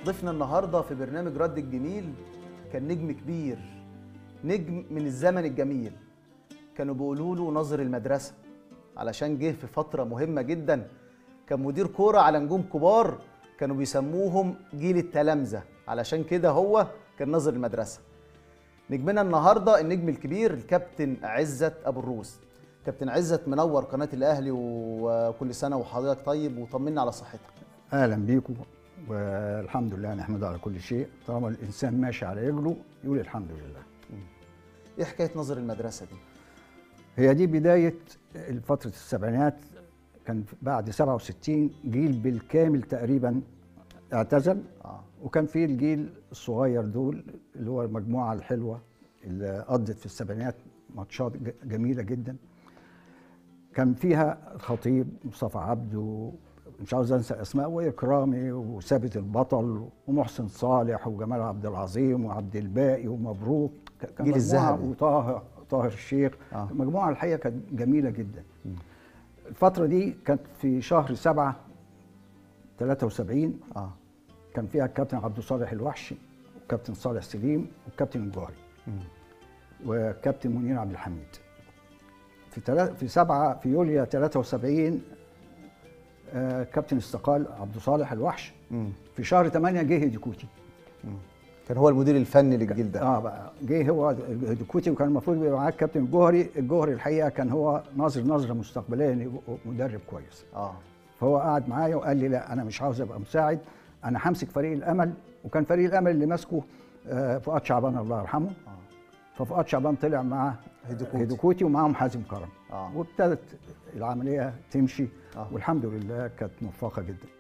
ضيفنا النهارده في برنامج رد الجميل كان نجم كبير نجم من الزمن الجميل كانوا بيقولوا له ناظر المدرسه علشان جه في فتره مهمه جدا كان مدير كوره على نجوم كبار كانوا بيسموهم جيل التلامذه علشان كده هو كان ناظر المدرسه نجمنا النهارده النجم الكبير الكابتن عزت ابو الروس كابتن عزت منور قناه الاهلي وكل سنه وحضرتك طيب وطمنا على صحتك اهلا بيكم والحمد لله نحمده على كل شيء طالما الانسان ماشي على رجله يقول الحمد لله ايه حكايه ناظر المدرسه دي هي دي بدايه فتره السبعينات كان بعد 67 جيل بالكامل تقريبا اعتزل اه وكان في الجيل الصغير دول اللي هو المجموعه الحلوه اللي قضت في السبعينات ماتشات ج- جميله جدا كان فيها الخطيب مصطفى عبده مش عاوز انسى اسماء واكرامي وثابت البطل ومحسن صالح وجمال عبد العظيم وعبد الباقي ومبروك ك- كان جيل مجموعة الذهبي. وطه طاهر الشيخ آه. مجموعه الحقيقه كانت جميله جدا الفتره دي كانت في شهر سبعة 73 اه كان فيها الكابتن عبد الصالح الوحشي والكابتن صالح سليم والكابتن الجوهري وكابتن منير عبد الحميد في تلا في سبعة في يوليو 73 آه كابتن استقال عبد الصالح الوحش مم. في شهر 8 جه هيديكوتي كان هو المدير الفني للجيل ده اه بقى جه هو هيديكوتي وكان المفروض يبقى معاه الكابتن الجوهري الجوهري الحقيقه كان هو ناظر نظره مستقبليه إنه يبقى مدرب كويس اه فهو قعد معايا وقال لي لا انا مش عاوز ابقى مساعد انا همسك فريق الامل وكان فريق الامل اللي ماسكه آه، فؤاد شعبان الله يرحمه اه ففؤاد شعبان طلع مع هيديكوتي. هيديكوتي ومعاهم حازم كرم آه. وابتدت العمليه تمشي آه. والحمد لله كانت موفقه جدا